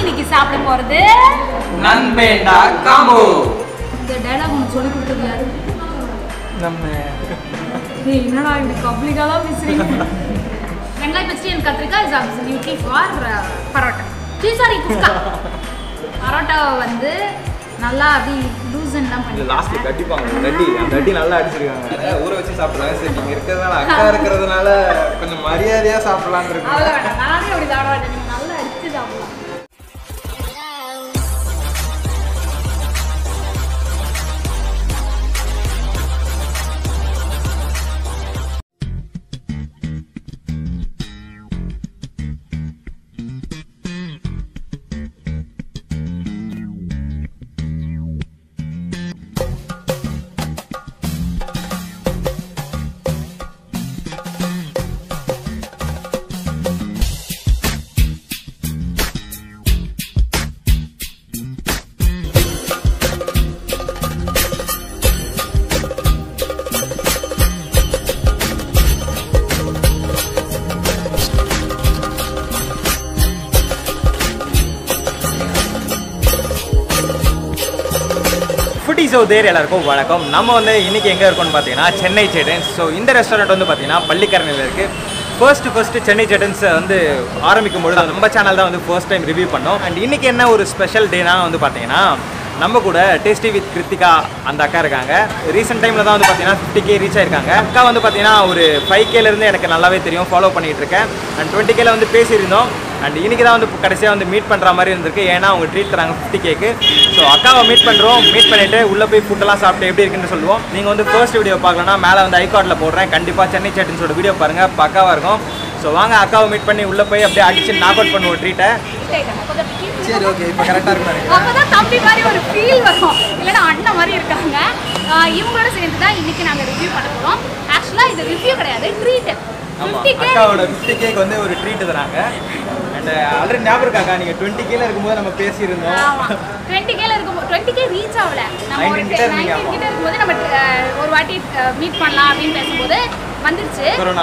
இன்னைக்கு சாப்பிட போறது நண்பேண்டா காம்போ இந்த டைலாக் உனக்கு சொல்லி கொடுத்தது யாரு நம்ம ஏய், என்னடா இப்படி பப்ளிக்காக தான் பேசுறீங்க வெங்காயம் பச்சடி எனக்கு கத்திரிக்காய் is absolutely for parotta see sorry kuska பரோட்டாவை வந்து நல்லா அப்படி லூசன்லாம் இது லாஸ்ட்ல பண்ணி கட்டிப்பாங்க கட்டி அந்த கட்டி நல்லா அடிச்சிருக்காங்க ஊற வச்சு சாப்பிடுறாங்க சரி நீங்க இருக்கிறதுனால அக்கா இருக்கிறதுனால கொஞ்சம் மரியாதையா சாப்பிடலாம்னு இருக்கு அவ்வளோ வேண்டாம் நானே அப்படி சாப்பிட மாட்டேன் நீங்க நல்லா அடிச்சு சாப்பிடலாம் ஃபுட்டி ஸோ தேர் எல்லாருக்கும் வணக்கம் நம்ம வந்து இன்னைக்கு எங்கே இருக்கோம்னு பார்த்தீங்கன்னா சென்னை சேட்டன்ஸ் ஸோ இந்த ரெஸ்டாரண்ட் வந்து பார்த்தீங்கன்னா பள்ளிக்கரணையில் இருக்குது ஃபர்ஸ்ட் ஃபர்ஸ்ட் சென்னை சேட்டன்ஸ் வந்து ஆரம்பிக்கும் பொழுது நம்ம சேனல் தான் வந்து ஃபர்ஸ்ட் டைம் ரிவ்யூ பண்ணோம் அண்ட் இன்னைக்கு என்ன ஒரு ஸ்பெஷல் டேனா வந்து பார்த்தீங்கன்னா நம்ம கூட டேஸ்டி வித் கிருத்திகா அந்த அக்கா இருக்காங்க ரீசெண்ட் டைமில் தான் வந்து பார்த்தீங்கன்னா ஃபிஃப்டி கே ரீச் ஆயிருக்காங்க அக்கா வந்து பார்த்தீங்கன்னா ஒரு ஃபைவ் கேலேருந்து எனக்கு நல்லாவே தெரியும் ஃபாலோ பண்ணிட்டு இருக்கேன் அண்ட் டுவெண்ட்டி கேல வந்து பேசியிருந்தோம் அண்ட் இன்னைக்கு தான் வந்து கடைசியாக வந்து மீட் பண்ணுற மாதிரி இருந்திருக்கு ஏன்னா அவங்க ட்ரீட் தராங்க ஃபிஃப்டி கேக்கு ஸோ அக்காவை மீட் பண்ணுறோம் மீட் பண்ணிட்டு உள்ளே போய் ஃபுட்டெல்லாம் சாப்பிட்டு எப்படி இருக்குன்னு சொல்லுவோம் நீங்கள் வந்து ஃபர்ஸ்ட் வீடியோ பார்க்கலன்னா மேலே வந்து ஐகார்டில் போடுறேன் கண்டிப்பாக சென்னை சேட்டன்ஸோட வீடியோ பாருங்கள் பக்காவாக இருக்கும் ஸோ வாங்க அக்காவை மீட் பண்ணி உள்ளே போய் அப்படியே அடிச்சு நாக் அவுட் பண்ணுவோம் ட்ரீட்டை கொஞ்சம் சரி ஓகே இப்போ கரெக்டாக இருக்கும் அப்பதான் தம்பி மாதிரி ஒரு ஃபீல் வரும் இல்லைன்னா அண்ணன் மாதிரி இருக்காங்க ஆஹ் இவங்களோட சேர்ந்து தான் இன்னைக்கு நாங்க ரிவ்யூ பண்ண போறோம் ஆக்சுவலா இது ரிவ்யூ கிடையாது ட்ரீட் ஆமாம் ஃபிஃப்டி கே அக்காவோட ஃபிஃப்டி கேக்கு வந்து ஒரு ட்ரீட் தராங்க அண்ட் ஆல்ரெடி ஞாபகம் இருக்காக்கா நீங்கள் டுவெண்ட்டி கேல இருக்கும்போது நம்ம பேசியிருந்தோம் ஆமா டுவெண்ட்டி கேல இருக்கும் டுவெண்ட்டி கே ரீச் ஆகல நம்ம ஒரு 19 கிட்ட இருந்தீங்க, நைன்டீன் கிட்ட இருக்கும்போது நம்ம அஹ், ஒரு வாட்டி மீட் பண்ணலாம் அப்படின்னு பேசும்போது வந்துருச்சு கொரோனா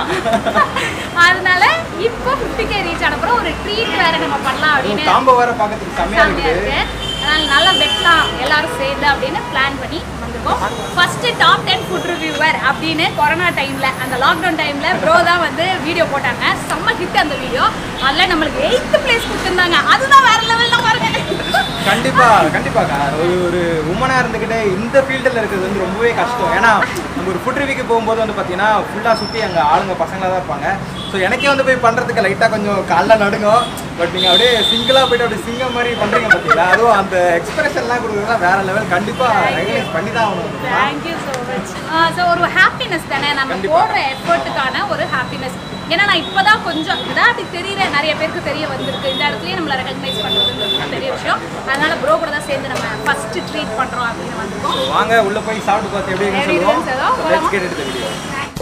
அதனால இப்போ ஃபிஃப்டி கே ரீச் ஆனப்புறம் ஒரு ட்ரீட் வேற நம்ம பண்ணலாம் அப்படின்னு காம்போ வேற பார்க்கறதுக்கு செம்மையாக செம்மையா இருக்குது இருக்கு அதனால நல்லா வெட்டலாம் எல்லாரும் சேர்ந்து அப்படின்னு பிளான் பண்ணி வந்திருக்கோம் first top ten food reviewer அப்படின்னு கொரோனா டைம்ல அந்த லாக்டவுன் டைம்ல ப்ரோ தான் வந்து வீடியோ போட்டாங்க செம்ம ஹிட் அந்த வீடியோ அதில் நம்மளுக்கு எயித்து பிளேஸ் கொடுத்துருந்தாங்க அதுதான் வேற லெவல்ல பாருங்க கண்டிப்பா கண்டிப்பாக்கா ஒரு ஒரு உமனா இருந்துக்கிட்டு இந்த ஃபீல்டில் இருக்கிறது வந்து ரொம்பவே கஷ்டம் ஏன்னா நம்ம ஒரு ஃபுட் ரிவியூக்கு போகும்போது வந்து பார்த்தீங்கன்னா ஃபுல்லாக சுற்றி அங்கே ஆளுங்க பசங்களாக தான் இருப்பாங்க ஸோ எனக்கே வந்து போய் பண்ணுறதுக்கு லைட்டாக கொஞ்சம் காலைல நடுங்கும் பட் நீங்கள் அப்படியே சிங்கிளாக போயிட்டு அப்படியே சிங்கம் மாதிரி பண்ணுறீங்க பார்த்தீங்களா அதுவும் அந்த எக்ஸ்பிரஷன்லாம் கொடுக்குறதுலாம் வேற லெவல் கண்டிப்பாக ரெகனைஸ் பண்ணி தான் ஆகணும் தேங்க்யூ ஸோ மச் ஸோ ஒரு ஹாப்பினஸ் தானே நம்ம கண்டிப்பா. போடுற எஃபர்ட்டுக்கான ஒரு ஹாப்பினஸ் ஏன்னா நான் இப்போதான் கொஞ்சம் இதான் அப்படி தெரியல நிறைய பேருக்கு தெரிய வந்திருக்கு இந்த இடத்துலயே நம்மளை ரெகக்னைஸ் பண்ணுறதுன்றது பெரிய விஷயம் அதனால ப்ரோ கூட தான் சேர்ந்து நம்ம ஃபர்ஸ்ட் ட்ரீட் பண்ணுறோம் அப்படின்னு வந்திருக்கோம் ஸோ வாங்க உள்ளே போய் சாப்பிட்டு பார்த்து எப்படி இருக்குன்னு எப்படி சொல்லுவோம் இருக்குன்னு சொல்லுவோம். லெட்ஸ் கெட் எடுத்த வீடியோ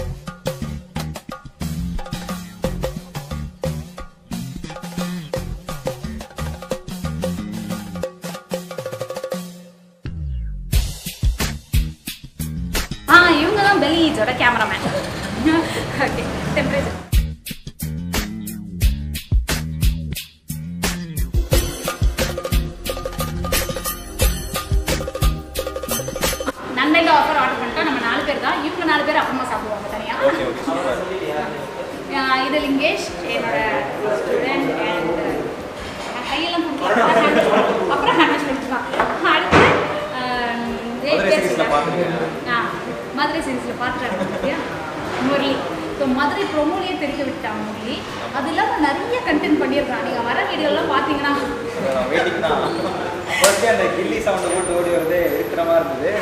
ஆ இவங்க தான் பெலிஜோட கேமராமேன் ஓகே டெம்பரேச்சர் நன்மையில் ஆஃபர் ஆர்டர் பண்ணிட்டோம் நம்ம நாலு பேர் தான் இவங்க நாலு பேர் அப்புறமா சாப்பிடுவாங்க தனியா ஓகே ஓகே ஆ, இது லிங்கேஷ் என்னோட ஸ்டூடெண்ட் அண்ட் கையெல்லாம் பண்ணிக்கலாம் அப்புறம் ஹேண்ட் பண்ணிக்கலாம் அடுத்து ஆம், ஏய், மதுரை பேர் சீரிஸ்ல சொல்லுங்க. பார்த்துருக்கேன் ஆ, மதுரை சீரிஸில் பார்த்துட்டாங்க பார்த்தியா முரளி ஸோ மதுரை ப்ரொமோலியே தெரிக்க விட்டான் முரளி அது இல்லாமல் நிறைய கண்டென்ட் பண்ணியிருக்கான் நீங்கள் வர வீடியோலாம் பார்த்தீங்கன்னா வெயிட்டிங் தான் ஃபர்ஸ்ட் அந்த கில்லி சவுண்ட் போட்டு ஓடி வருது இருக்கிற மாதிரி இருந்தது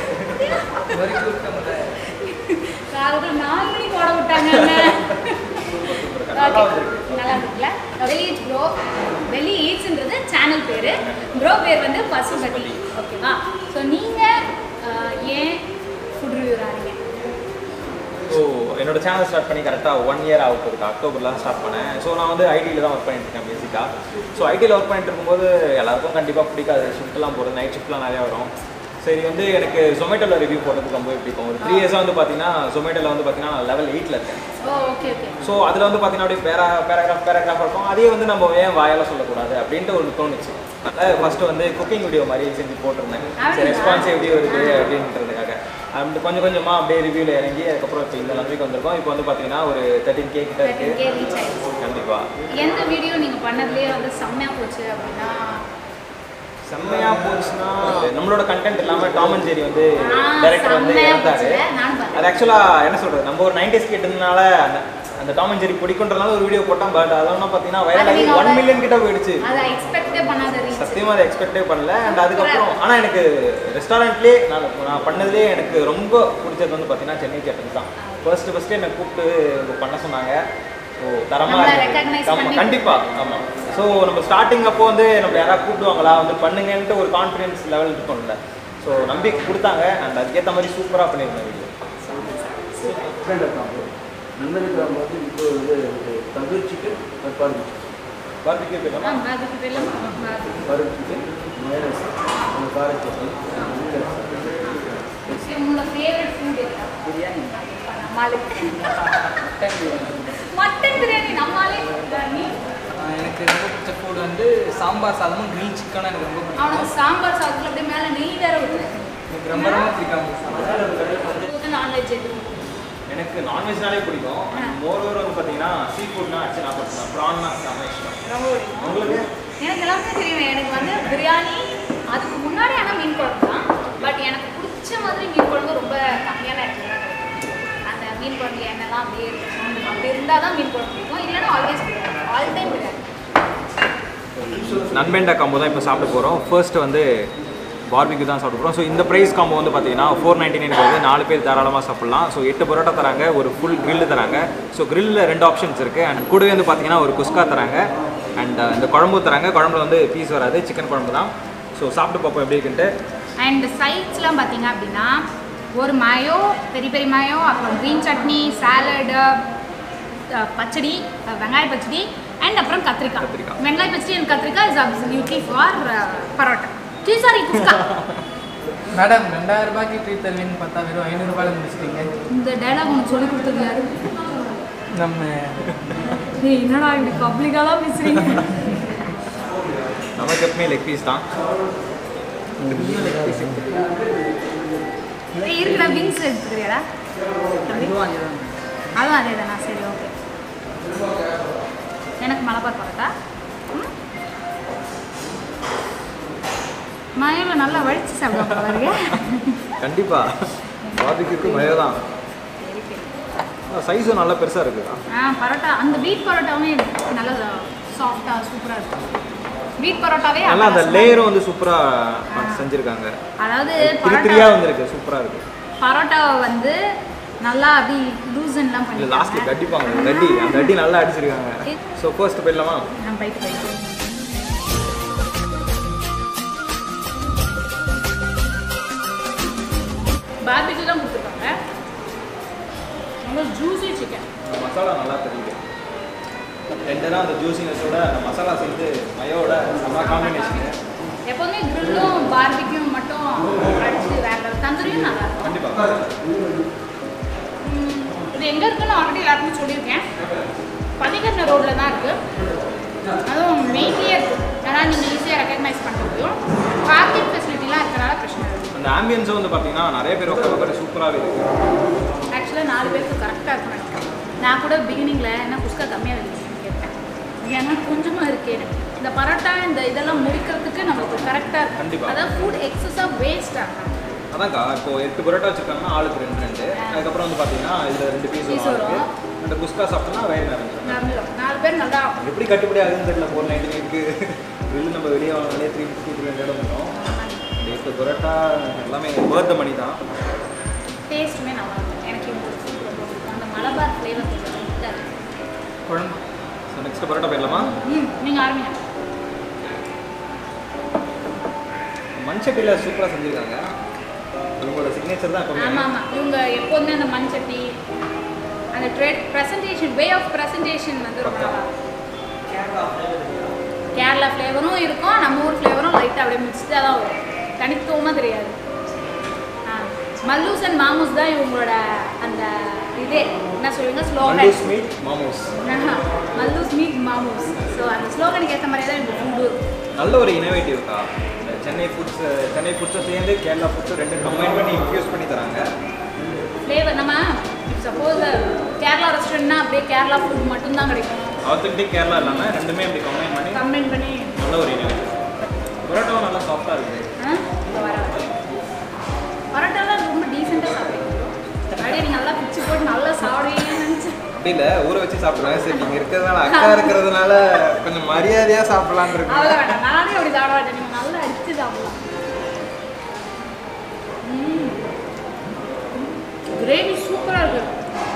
காலையில் நாலு மணிக்கு ஓட விட்டாங்க நல்லா Okay. வந்திருக்கு. நல்லா இருக்குல்ல வெளி ஈட்ஸ் ப்ரோ வெளி ஈட்ஸ்ன்றது சேனல் பேர் ப்ரோ பேர் வந்து பசுபதி ஓகேவா ஸோ நீங்கள் ஏன் ஃபுட் ரிவ்யூர் ஆறீங்க ஸோ என்னோட சேனல் ஸ்டார்ட் பண்ணி கரெக்டாக ஒன் இயர் ஆக போகுது அக்டோபரில் தான் ஸ்டார்ட் பண்ணேன் ஸோ நான் வந்து ஐடியில் தான் ஒர்க் பண்ணிட்டு இருக்கேன் பேசிக்காக ஸோ ஐடியில் ஒர்க் பண்ணிட்டு இருக்கும்போது எல்லாருக்கும் கண்டிப்பாக பிடிக்காது ஷிஃப்ட்லாம் போகிறது நைட் ஷிஃப்ட்லாம் நிறையா வரும் சரி வந்து எனக்கு ஜொமேட்டோவில் ரிவ்யூ போடுறதுக்கு ரொம்ப பிடிக்கும் ஒரு த்ரீ இயர்ஸாக வந்து பார்த்தீங்கன்னா ஜொமேட்டோவில் வந்து பார்த்தீங்கன்னா லெவல் எயிட்டில் இருக்கேன் ஓ ஓகே ஓகே ஸோ அதில் வந்து பார்த்தீங்கன்னா அப்படியே பேரா பேராகிராஃப் பேராகிராஃப் இருக்கும் அதே வந்து நம்ம ஏன் வாயால சொல்லக்கூடாது அப்படின்ட்டு ஒன்று தோணுச்சு அதனால் ஃபஸ்ட்டு வந்து குக்கிங் வீடியோ மாதிரி செஞ்சு போட்டிருந்தேன் சரி அப்படியா? ரெஸ்பான்ஸ் எப்படி வருது அப்படின்றதுக்காக அப்படி கொஞ்சம் கொஞ்சமாக அப்படியே ரிவ்யூவில் இறங்கி அதுக்கப்புறம் இப்போ இந்த நிலைமைக்கு வந்திருக்கோம் இப்போ வந்து பார்த்தீங்கன்னா ஒரு தேர்ட்டின் கே கிட்ட தேர்ட்டின் இருக்கு கே ரீச் ஆயிடுச்சு கண்டிப்பாக எந்த வீடியோ நீங்கள் பண்ணதுலேயே வந்து செம்மையாக போச்சு அப்படின்னா செம்மையா போச்சுன்னா நம்மளோட கண்டென்ட் இல்லாமல் டாம் அண்ட் ஜெரி வந்து ஆ, டைரக்டர் வந்து செம்மையா இறந்தாரு போச்சுல, நானும் பார்த்தேன். அது ஆக்சுவலாக என்ன சொல்றது நம்ம ஒரு நைன்டிஸ் கிட்டனால அந்த அந்த டாம் அண்ட் ஜெரி பிடிக்குன்றனால ஒரு வீடியோ போட்டோம் பட் அதெல்லாம் பார்த்தீங்கன்னா வைரல் ஆகி நீங்க ஒன் அவ்வளவு- மில்லியன் கிட்ட போயிடுச்சு அதை எக்ஸ்பெக்டே பண்ணாத ரீச் சத்தியமாக அதை எக்ஸ்பெக்டே பண்ணல அண்ட் அதுக்கப்புறம் ஆனால் எனக்கு ரெஸ்டாரண்ட்லேயே நான் நான் பண்ணதுலேயே எனக்கு ரொம்ப பிடிச்சது வந்து பார்த்தீங்கன்னா சென்னை சேட்டன் தான் ஃபர்ஸ்ட் ஃபர்ஸ்ட்டு என்னை கூப்பிட்டு இங்க பண்ண சொன்னாங்க ஸோ தரமாக நம்மள இருக்கு recognize ஆமாம் பண்ணி கண்டிப்பாக ஆமாம் ஸோ நம்ம ஸ்டார்டிங் அப்போ வந்து நம்ம யாராவது கூப்பிடுவாங்களா வந்து பண்ணுங்கன்ட்டு ஒரு கான்ஃபிடன்ஸ் லெவல் இருக்கும்ல ஸோ நம்பிக்கை கொடுத்தாங்க அண்ட் அதுக்கேற்ற மாதிரி சூப்பராக பண்ணியிருந்தேன் வீடியோ ஃப்ரெண்ட் இருக்காங்க நண்பனுக்கு வந்து இப்போ வந்து எனக்கு தந்தூரி சிக்கன் பருப்பு சிக்கன் பார்பிக்யூ போயிடலாம் அதுக்கு தெரியல பருப்பு சிக்கன் மைனஸ் அந்த கார சட்னி உங்களோட ஃபேவரட் ஃபுட் பிரியாணி நம்மளுக்கு மட்டன் பிரியாணி மட்டன் பிரியாணி நம்மளே நீ ஆஹ் எனக்கு ரொம்ப பிடிச்ச ஃபுட் வந்து சாம்பார் சாதமும் கிரில் சிக்கனும் எனக்கு ரொம்ப பிடிக்கும் அவனுக்கு சாம்பார் சாதத்தில் அப்படியே மேலே நெய் வேற ஊற்றுறேன் எனக்கு ரொம்ப ரொம்ப பிடிக்கும் நான்வெஜ் எது எனக்கு நான்வெஜ்னாலே பிடிக்கும் அண்ட் மோர் ஓவர் வந்து பார்த்தீங்கன்னா சீ ஃபுட்னா அச்சு நான் பண்ணுவேன் ப்ரான்னா செம்ம இஷ்டம் ரொம்ப பிடிக்கும் உங்களுக்கு எனக்கு எல்லாமே தெரியும் எனக்கு வந்து பிரியாணி அதுக்கு முன்னாடி ஆனால் மீன் குழம்பு தான் பட் எனக்கு பிடிச்ச மாதிரி மீன் குழம்பு ரொம்ப கம்மியான இடத்துல தான் கிடைக்கும் அந்த மீன் குழம்பு எண்ணெய்லாம் அப்படியே இருக்கும் அப்படி இருந்தால் தான் மீன் குழம்பு பிடிக்கும் இல்லைன்னா always biryani all time biryani நண்பேண்டா காம்போ தான் இப்போ சாப்பிட போகிறோம் ஃபர்ஸ்ட் வந்து பார்பிக்யூ தான் சாப்பிட போகிறோம் ஸோ இந்த ப்ரைஸ் காம்போ வந்து பார்த்தீங்கன்னா ஃபோர் நைன்டி நைன் வருது நாலு பேர் தாராளமாக சாப்பிட்லாம் ஸோ எட்டு பரோட்டா தராங்க ஒரு ஃபுல் grill தராங்க ஸோ கிரில்லில் ரெண்டு ஆப்ஷன்ஸ் இருக்குது அண்ட் கூடவே வந்து பார்த்தீங்கன்னா ஒரு குஸ்கா தராங்க அண்ட் இந்த குழம்பு தராங்க குழம்புல வந்து பீஸ் வராது சிக்கன் குழம்பு தான் ஸோ சாப்பிட்டு பார்ப்போம் எப்படி இருக்குன்ட்டு அண்ட் சைட்ஸ்லாம் பார்த்தீங்க அப்படின்னா ஒரு மயோ பெரிய பெரிய மயோ அப்புறம் க்ரீன் சட்னி சாலடு பச்சடி அஹ், வெங்காய பச்சடி அண்ட் அப்புறம் கத்திரிக்காய் கத்திரிக்காய். வெங்காய பச்சடி அண்ட் கத்திரிக்காய் is absolutely for parotta see sorry kuska madam ரெண்டாயிரம் ரூபாய்க்கு ட்ரீட் தருவீங்கன்னு பார்த்தா வெறும் ஐநூறுரூபாயில் முடிச்சிட்டீங்க இந்த டைலாக் உனக்கு சொல்லி கொடுத்தது யாரு நம்ம ஏய், என்னடா இப்படி பப்ளிக்காலாம் பேசுறீங்க நமக்கு எப்பவுமே லெக் பீஸ் தான் ஏய், இருக்கிற விங்ஸ் எடுத்துக்கிறியாடா அதுவும் அதே தானா சரி ஓகே எனக்கு மலபார் பரோட்டா ம்? மயில நல்லா வடிச்சு சாப்பிடுவாங்க பாருங்க கண்டிப்பாக பார்பிக்யூக்கு மயோ தான் சைஸும் நல்லா பெருசாக இருக்குதா ஆ பரோட்டா அந்த பீட் பரோட்டாவே நல்லா சாஃப்டாக சூப்பராக இருக்கும் பீட் பரோட்டாவே நல்லா அந்த அட்டகாசமா லேயரும் வந்து சூப்பராக செஞ்சுருக்காங்க இருக்கும். அதாவது திரி பரோட்டா திரியாக வந்திருக்கு சூப்பராக இருக்கு பரோட்டாவை வந்து நல்லா அப்படி லூசன்லாம் இல்லை லாஸ்ட்டில் பண்ணிட்டாங்க கட்டிப்பாங்க அந்த அடி அந்த அடி நல்லா அடிச்சிருக்காங்க ஸோ ஃபர்ஸ்ட் போயிடலாமா நம்ம போயிட்டு போயிட்டு பார்பிக்யூ தான் கொடுத்துருக்காங்க ரொம்ப ஜூஸி சிக்கன் இந்த மசாலா நல்லா தெரியுது ரெண்டெல்லாம் அந்த ஜூசினஸோட அந்த மசாலா சேர்ந்து மயோட செம்ம காம்பினேஷனு எப்போதுமே கிரில்லும் பார்பிக்யூ மட்டும் அடிச்சு வேற level. தந்தூரியும் நல்லா இருக்கும் கண்டிப்பாக ம், இது எங்கே இருக்குன்னு ஆல்ரெடி எல்லாருக்குமே சொல்லியிருக்கேன் பள்ளிக்கரணை ரோட்டில் தான் இருக்குது அதுவும் மெயின்லேயே இருக்குது அதனால் நீங்கள் ஈஸியாக ரெக்கக்னைஸ் பண்ண முடியும் பார்க்கிங் ஃபெசிலிட்டிலாம் இருக்கிறனால பிரச்சனை இல்லை அந்த ஆம்பியன்ஸும் வந்து பார்த்தீங்கன்னா நிறைய பேர் உட்கார உட்கார சூப்பராகவே இருக்கு ஆக்சுவலாக நாலு பேருக்கு கரெக்டாக இருக்கும் நினைக்கிறேன் நான் கூட பிகினிங்கில் என்ன குஸ்கா கம்மியாக இருக்குன்னு கேட்டேன் ஏன்னா கொஞ்சமாக இருக்கு எனக்கு இந்த பரோட்டா இந்த இதெல்லாம் முடிக்கிறதுக்கு நம்மளுக்கு கரெக்டாக இருக்கும் கண்டிப்பா. அதாவது ஃபுட் எக்ஸஸாக வேஸ்ட் ஆகும் அதான்க்கா இப்போ எட்டு பரோட்டா வச்சிருக்காங்கன்னா ஆளுக்கு ரெண்டு ரெண்டு அதுக்கப்புறம் வந்து பார்த்தீங்கன்னா இதில் ரெண்டு பீஸ் Piece வரும் வரும். ஆளுக்கு. அந்த குஸ்கா சாப்பிட்டோம்னா வயிறு நிறைஞ்சிடும் நிறைஞ்சிரும். நாலு பேர் நல்லா எப்படி கட்டுப்படி ஆகுதுன்னு தெரியல ஃபோர் நைன்டி நைனுக்கு வெளில நம்ம வெளியே வாங்கினாலே த்ரீ ஃபிஃப்டி த்ரீ ஹண்ட்ரட் வந்துடும் இந்த எட்டு பரோட்டா எல்லாமே worth the மணி தான் டேஸ்ட்டுமே நல்லா இருக்கும் எனக்கு இந்த ஃபுட் ரொம்ப பிடிக்கும் அந்த மலபார் ஃப்ளேவர் கொஞ்சம் லைட்டாக இருக்கு குழம்பு ஸோ நெக்ஸ்ட் பரோட்டா போயிடலாமா ம் நீங்கள் ஆரம்பிங்க மண் சட்டியில் சூப்பராக செஞ்சுருக்காங்க இவங்களோட சிக்னேச்சர் தான் ஆமாம் எப்பவுமே ஆமாம் இவங்க எப்போதுமே அந்த மண் சட்டி அந்த ட்ரெட் ப்ரெசன்டேஷன் வே ஆஃப் ப்ரெசன்டேஷன் வந்து ரொம்ப நல்லா இருக்கும் கேரளா ஃப்ளேவரும் இருக்கும் நம்ம ஊர் ஃப்ளேவரும் லைட்டாக அப்படியே மிக்ஸ்டாக தான் வரும் தனித்துவமாக தெரியாது மல்லூஸ் அண்ட் மாமூஸ் தான் இவங்களோட அந்த இதே என்ன சொல்லுங்க slogan Mallus meet Mamos Mallus meet Mamoos so அந்த ஸ்லோகனுக்கு ஏற்ற மாதிரியே தான் இந்த ஃபுட்டு நல்ல ஒரு இனோவேட்டிவ்க்கா சென்னை ஃபுட்ஸ் சென்னை ஃபுட்ஸை சேர்ந்து கேரளா ஃபுட்ஸும் ரெண்டு கம்பைன் பண்ணி இன்ஃபியூஸ் பண்ணி தராங்க ஃப்ளேவர் நம்ம சப்போஸ் கேரளா ரெஸ்டாரண்ட்னா அப்படியே கேரளா ஃபுட் மட்டும்தான் கிடைக்கும் ஆத்தென்டிக் கேரளா இல்லாமல் ரெண்டுமே அப்படி கம்பைன் பண்ணி கம்பைன் பண்ணி நல்ல ஒரு இனோவேட்டிவ் பரோட்டாவும் நல்லா சாஃப்டாக இருக்குது ஆ, இதோ வர பரோட்டாலாம் ரொம்ப டீசெண்டாக சாப்பிடுங்க அப்படியே நீங்கள் நல்லா பிச்சு போட்டு நல்லா சாப்பிடுவீங்கன்னு நினச்சேன் அப்படி இல்லை ஊற வச்சு சாப்பிடுவேன் சரி நீங்கள் இருக்கிறதுனால அக்கா இருக்கிறதுனால கொஞ்சம் மரியாதையாக சாப்பிடலான்னு இருக்கு அவ்வளோ வேண்டாம் நானே அப்படி சாப்பிட மாட்டேன் நீங்கள் நல்லா அடிச்சு சாப்பிடலாம் கிரேவி சூப்பராக இருக்கு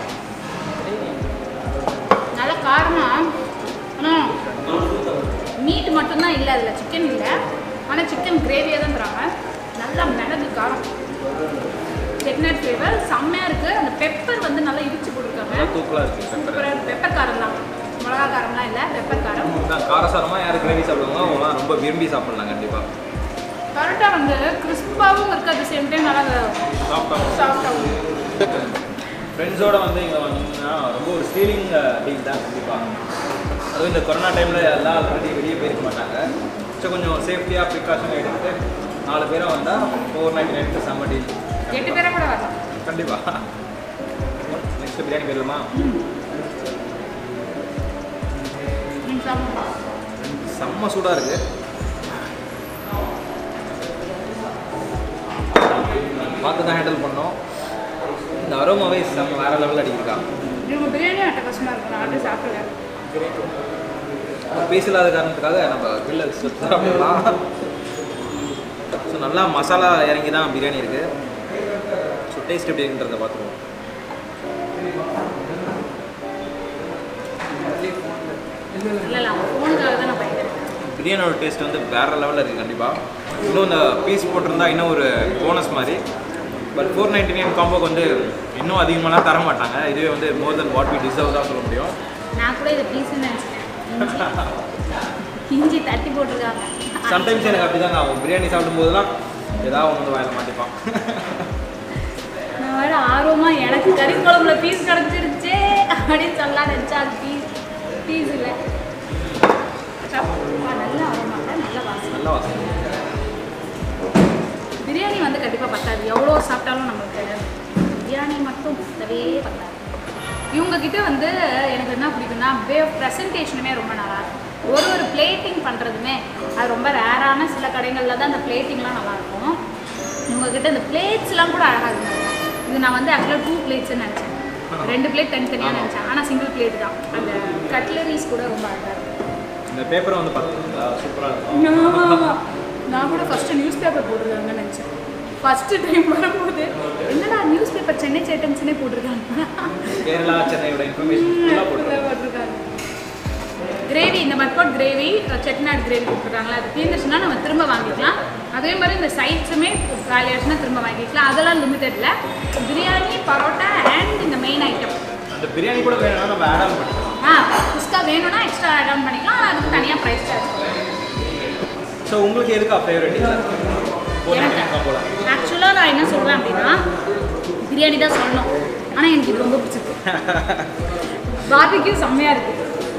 நல்ல காரமா ஆனால் மீட் மட்டும்தான் இல்லை அதில் சிக்கன் இல்லை ஆனால் சிக்கன் கிரேவியாக தான் தராங்க நல்லா மிளகு காரம் செட்நட் ஃப்ளேவர் செம்மையாக இருக்குது அந்த பெப்பர் வந்து நல்லா இடிச்சு போட்டிருக்காங்க நல்லா தூக்கலாக இருக்குது பெப்பர் சூப்பராக பெப்பர் காரம் தான் மிளகா காரம்லாம் இல்லை பெப்பர் காரம் தான் காரசாரமாக யார் கிரேவி சாப்பிடுவாங்க அவங்களாம் ரொம்ப விரும்பி சாப்பிடலாம் கண்டிப்பாக பரோட்டா வந்து கிறிஸ்பாவும் இருக்கு அட் சேம் டைம் நல்லா சாப்பிட்டோம் சாஃப்டாகவும் ஃப்ரெண்ட்ஸோட வந்து இங்கே வந்தீங்கன்னா ரொம்ப ஒரு ஸ்டீலிங் டீல் தான் கண்டிப்பாக அதுவும் இந்த கொரோனா டைமில் எல்லாம் ஆல்ரெடி வெளியே போயிருக்க மாட்டாங்க ஸோ கொஞ்சம் சேஃப்டியாக ப்ரிகாஷன் எடுத்துட்டு நாலு பேரும் வந்தால் ஃபோர் நைன்டி நைனுக்கு செம்ம டீல் எட்டு பேரை கூட வரலாம் கண்டிப்பாக நெக்ஸ்ட் பிரியாணி போயிடலாமா நீங்கள் சாப்பிடலாம் செம்ம சூடாக இருக்குது பார்த்து தான் ஹேண்டில் பண்ணோம் இந்த அரோமாவே செம்ம வேறு லெவலில் அடிக்கிறா இவங்க பிரியாணி அட்ட கஷ்டமாக இருக்கும் நான் ஆல்ரெடி சாப்பிடல பீஸ் இல்லாத காரணத்துக்காக நம்ம கிரில்ல சாப்பிடலாம் ஸோ நல்லா மசாலா இறங்கி தான் பிரியாணி இருக்குது ஸோ டேஸ்ட் எப்படி இருக்குன்றதை பார்த்துருவோம் இல்லை இல்லை அவங்க ஃபோனுக்காக தான் நான் பயந்துருக்கேன் பிரியாணியோட டேஸ்ட் வந்து வேறு லெவலில் இருக்குது கண்டிப்பாக இன்னும் இந்த பீஸ் போட்டிருந்தா இன்னும் ஒரு போனஸ் மாதிரி பட் ஃபோர் நைன்டி நைன் காம்போக்கு வந்து இன்னும் அதிகமாலாம் தர மாட்டாங்க இதுவே வந்து more than what we deserve தான் சொல்ல முடியும் நான் கூட இதை பீஸ்ன்னு நினச்சிட்டேன் இஞ்சி இஞ்சி தட்டி போட்டிருக்காங்க சம்டைம்ஸ் எனக்கு அப்படி தாங்க ஆகும் பிரியாணி சாப்பிடும்போதெல்லாம் ஏதாவது ஒன்று வந்து வாயில் மாட்டிப்பான் நான் வேற ஆர்வமாக எனக்கு கறி குழம்புல பீஸ் கிடச்சிருச்சே அப்படின்னு சொல்லலாம் நினச்சா அது பீஸ் பீஸ் இல்லை சாப்பிடுவா, நல்ல ஆர்வமாக நல்ல வாசனை நல்ல வாசனை பிரியாணி வந்து கண்டிப்பாக பத்தாது எவ்வளோ சாப்பிட்டாலும் நம்மளுக்கு தெரியாது பிரியாணி மட்டும் பத்தவே பத்தாது இவங்க கிட்ட வந்து எனக்கு என்ன பிடிக்கும்னா வே ஆஃப் ப்ரெசன்டேஷனுமே ரொம்ப நல்லா இருக்கும் ஒரு ஒரு பிளேட்டிங் பண்ணுறதுமே அது ரொம்ப ரேரான சில கடைகளில் தான் அந்த பிளேட்டிங்லாம் நல்லாயிருக்கும் இவங்க கிட்ட இந்த பிளேட்ஸ்லாம் கூட அழகாக இருந்தாங்க இது நான் வந்து ஆக்சுவலாக டூ பிளேட்ஸ்ன்னு நினச்சேன் ரெண்டு பிளேட் தனித்தனியாக நினச்சேன் ஆனால் சிங்கிள் பிளேட் தான் அந்த கட்லரிஸ் கூட ரொம்ப அழகாக இருக்கும் இந்த பேப்பரை வந்து பார்த்தீங்களா சூப்பராக இருக்கும் நான் கூட ஃபஸ்ட்டு நியூஸ் பேப்பர் போட்டிருக்காங்கன்னு நினச்சேன் ஃபஸ்ட்டு டைம் வரும்போது என்னடா நியூஸ் பேப்பர் சென்னை சேட்டன்ஸ்னே போட்டிருக்காங்க கேரளா சென்னையோட இன்ஃபர்மேஷன் ஃபுல்லாக போட்டுருக்கோம் போட்டிருக்காங்க கிரேவி இந்த மட்பாட் கிரேவி செட்டிநாடு கிரேவி கொடுத்துருக்காங்களா அது தீர்ந்துச்சுன்னா நம்ம திரும்ப வாங்கிக்கலாம் அதே மாதிரி இந்த சைட்ஸுமே காலி ஆச்சுன்னா திரும்ப வாங்கிக்கலாம் அதெல்லாம் லிமிட்டடில் பிரியாணி பரோட்டா அண்ட் இந்த மெயின் ஐட்டம் அந்த பிரியாணி கூட வேணும்னா நம்ம ஆட் ஆன் பண்ணிக்கலாம் ஆ குஸ்கா வேணும்னா எக்ஸ்ட்ரா ஆட் ஆன் பண்ணிக்கலாம் ஆனா அதுக்கு தனியாக ப்ரைஸ் சார்ஜ் ஸோ உங்களுக்கு எதுக்கா ஃபேவரட் எனக்கு போல ஆக்சுவலாக நான் என்ன சொல்கிறேன் அப்படின்னா பிரியாணி தான் சொல்லணும் ஆனால் எனக்கு இது ரொம்ப பிடிச்சிருக்கு பார்பிக்யூ செம்மையாக இருக்குது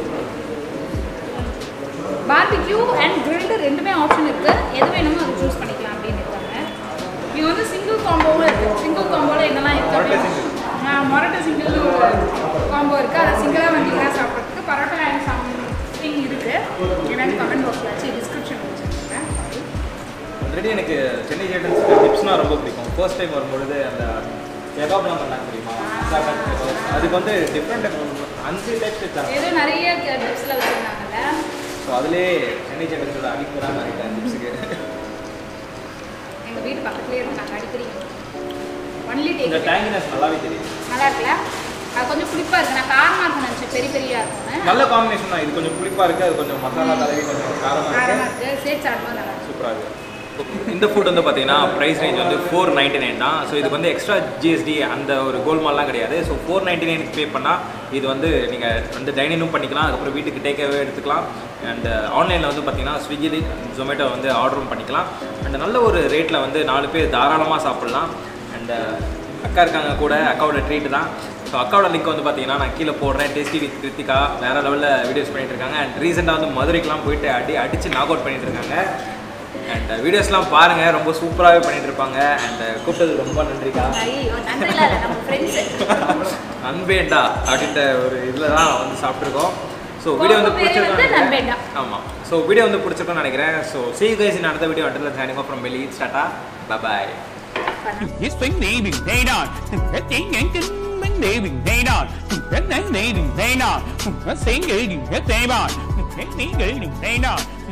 பார்பிக்யூ அண்ட் கிரில்டு ரெண்டுமே ஆப்ஷன் இருக்குது எது வேணுமோ அதை சூஸ் பண்ணிக்கலாம் அப்படின்னு இருக்காங்க இது வந்து சிங்கிள் காம்போவும் இருக்குது சிங்கிள் காம்போவில் என்னெல்லாம் இருக்குது அப்படின்னா மொரட்டை சிங்கிள் காம்போ இருக்குது அதை சிங்கிளாக வந்தீங்கன்னா சாப்பிட்றதுக்கு பரோட்டா அண்ட் சம்திங் இருக்குது என்னென்னு கமெண்ட் பாக்ஸில் வச்சு டிஸ்கிரிப்ஷன் வச்சுருக்கேன் ஆல்ரெடி எனக்கு சென்னை ஜேட்டன்ஸ் டிப்ஸ்னால் ரொம்ப பிடிக்கும் ஃபர்ஸ்ட் டைம் வரும்பொழுது அந்த கெபாப்லாம் பண்ணாங்க தெரியுமா சாப்பாடு kebab. அதுக்கு வந்து டிஃப்ரெண்ட் அஞ்சு டைப்ஸ் வச்சாங்க ஏதோ நிறைய டிப்ஸில் வச்சுருந்தாங்கல்ல ஸோ அதுலேயே சென்னை ஜேட்டன்ஸோட அடிக்ட் தான் நினைக்கிறேன் டிப்ஸுக்கு எங்கள் வீட்டு பக்கத்துலேயே இருந்தாங்க அடிக்கடி ஒன்லி இந்த டேக் டேங்கினஸ் நல்லாவே தெரியும் நல்லா இருக்குல்ல அது கொஞ்சம் புளிப்பாக இருக்குது நான் காரமாக இருக்கும் நினச்சேன் பெரிய பெரியா இருக்கும்னு நல்ல காம்பினேஷன் தான் இது கொஞ்சம் புளிப்பாக இருக்குது அது கொஞ்சம் மசாலா தடவி கொஞ்சம் காரமாக காரமாக இருக்குது இருக்குது சேர்த்து சாப்பிடும்போது நல்லா இருக்கு சூப்பராக இருக்குது இந்த ஃபுட் வந்து பார்த்தீங்கன்னா ப்ரைஸ் ரேஞ்ச் வந்து ஃபோர் நைன்டி நைன் தான் ஸோ இதுக்கு வந்து எக்ஸ்ட்ரா ஜிஎஸ்டி அந்த ஒரு கோல்மால்லாம் கிடையாது ஸோ ஃபோர் நைன்டி நைனுக்கு பே பண்ணால் இது வந்து நீங்கள் வந்து டைனிங்கும் பண்ணிக்கலாம் அதுக்கப்புறம் வீட்டுக்கு டேக்காவே எடுத்துக்கலாம் அண்ட் ஆன்லைனில் வந்து பார்த்தீங்கன்னா ஸ்விக்கி ஜொமேட்டோ வந்து ஆர்டரும் பண்ணிக்கலாம் அண்ட் நல்ல ஒரு ரேட்டில் வந்து நாலு பேர் தாராளமாக சாப்பிட்லாம் அண்ட் அக்கா இருக்காங்க கூட அக்காவோட ட்ரீட் தான் ஸோ அக்காவோட லிங்க் வந்து பார்த்தீங்கன்னா நான் கீழே போடுறேன் டேஸ்டி வித் கிருத்திகா வேறு லெவலில் வீடியோஸ் பண்ணிட்டு இருக்காங்க அண்ட் ரீசெண்டாக வந்து மதுரைக்கெலாம் போயிட்டு அடி அடித்து நாக் அவுட் பண்ணிட்டு இருக்காங்க அண்ட் வீடியோஸ்லாம் பாருங்கள் ரொம்ப சூப்பராகவே பண்ணிட்டு இருப்பாங்க அண்ட் கூப்பிட்டது ரொம்ப நன்றிக்கா ஐயோ நன்றிலாம் இல்லை நம்ம ஃப்ரெண்ட்ஸ் அன்பேண்டா அப்படின்ற ஒரு இதில் தான் வந்து சாப்பிட்ருக்கோம் ஸோ வீடியோ வந்து உங்க பேரு வந்து பிடிச்சிருக்கோம் நண்பேண்டா. ஆமாம் ஸோ வீடியோ வந்து பிடிச்சிருக்கோம்னு நினைக்கிறேன் so see you guys in அடுத்த video until signing off from வெளி ஸ்டாட்டா bye bye It's been leaving, they not. That thing ain't been leaving, they not. That thing leaving, they not. That thing leaving, they not. That thing leaving, they not.